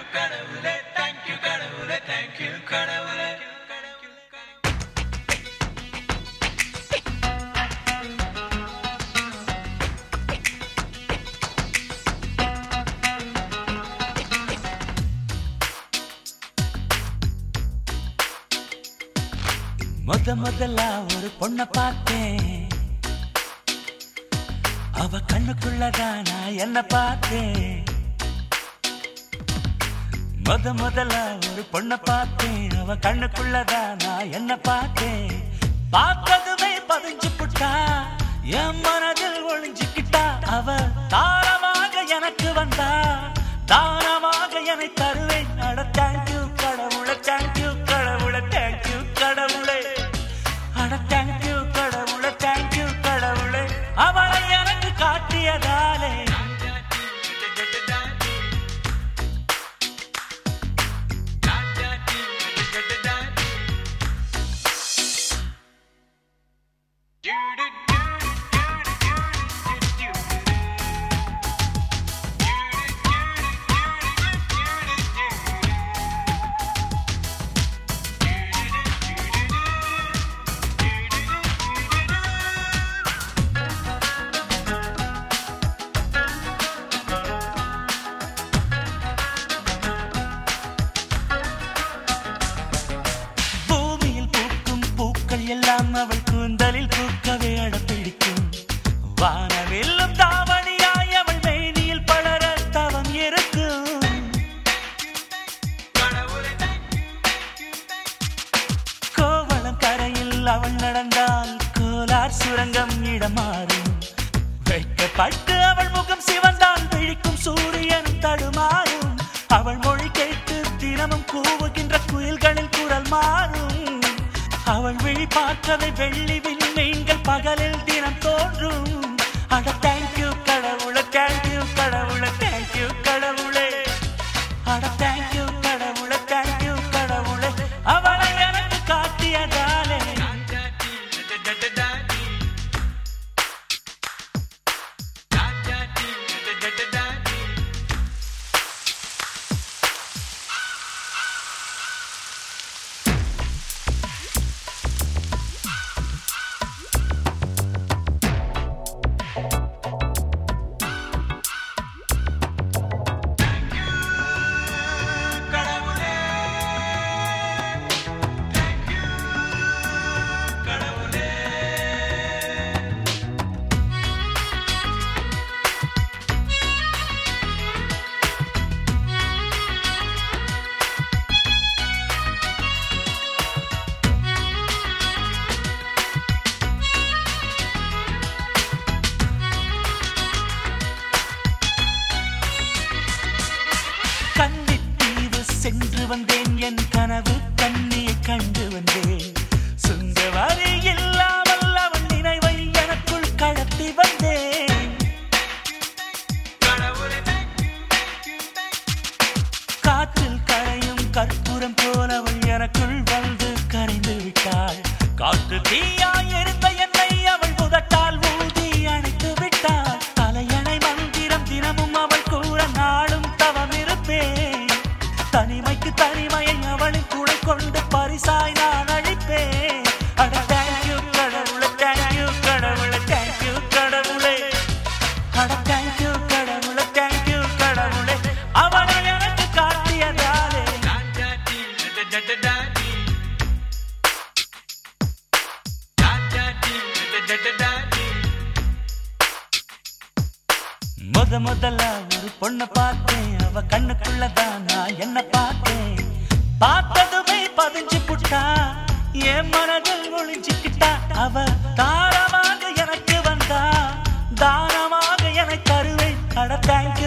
கடவுளே தேங்க்யூ கடவுளே தேங்க்யூ கடவுளே முத முதல்ல ஒரு பொண்ண பார்த்தேன் அவ கண்ணுக்குள்ளதான் நான் என்ன பார்த்தேன் முத முதல்ல ஒரு பொண்ண பார்த்தேன் அவ கண்ணுக்குள்ளதான் நான் என்ன பார்த்தேன் பார்த்ததுமே பதிஞ்சு புட்டா என் மனதில் ஒளிஞ்சுக்கிட்டா அவ தாரமாக எனக்கு வந்தா தானமாக என்னை தருவேன் அட தேங்க்யூ கடவுளை தேங்க்யூ கடவுளை தேங்க்யூ கடவுளே அட தேங்க்யூ கடவுளை தேங்க்யூ கடவுளே அவளை எனக்கு காட்டியதாலே பூமியில் பூக்கும் பூக்கள் எல்லாம் அவள் கூந்தலில் பூக்கவே அடப்பிடிக்கும் வானவில்லும் தாவணியாய் அவள் மேனியில் பலர தவம் இருக்கும் கோவளம் கரையில் அவள் நடந்தால் கோலார் சுரங்கம் இடமாறும் வைக்கப்பட்டு அவள் முகம் சிவந்தால் விழிக்கும் சூரியன் தடுமாறும் அவள் மொழி கேட்டு தினமும் கூவுகின்ற குயில்களில் குரல் மாறும் அவள் விழி பார்க்கவே வெள்ளி விண்மீன்கள் பகலில் தினம் தோன்றும் அட தேங்க்யூ கடவுளே தேங்க்யூ கடவுளே தேங்க்யூ கடவுளே அட தேங்க்யூ கடவுளே தேங்க்யூ கடவுளே அவளை எனக்கு காட்டியதாலே கடவுளே கடவுளே கன்னித்தீவு சென்று வந்தேன் என் கனவு கண்ணியை கண்டு வந்தேன் சுந்தவரி இல்லாமல் அவன் நினைவை எனக்குள் கடத்தி வந்தேன் கடவுளே காற்றில் கரையும் கற்பூரம் போல அவள் எனக்குள் வந்து கரைந்து விட்டாள் காற்று தீயாய் எரிந்த என்னை அவள் முதட்டால் ஊதி அணைத்து விட்டாள் தலையணை மந்திரம் தினமும் அவள் கூற நாளும் தவம் இருப்பேன் தனிமைக்கு தனிமையை அவளின் துணை கொண்டு பரிசாய் நான் அழிப்பேன் அட தேங்க்யூ கடவுளே தேங்க்யூ கடவுளே தேங்க்யூ கடவுளே அட தேங்க்யூ கடவுளே தேங்க்யூ கடவுளே அவனை எனக்கு காட்டியதாலே முத முதல்ல ஒரு பொண்ண பார்த்தேன் அவ கண்ணுக்குள்ளதான் நான் என்ன பார்த்தேன் பார்த்ததுமே பதிஞ்சு புட்டா என் மனதில் ஒளிஞ்சுக்கிட்டா அவ தாரமாக எனக்கு வந்தா தானமாக எனக்கு தருவேன் அட தேங்க்யூ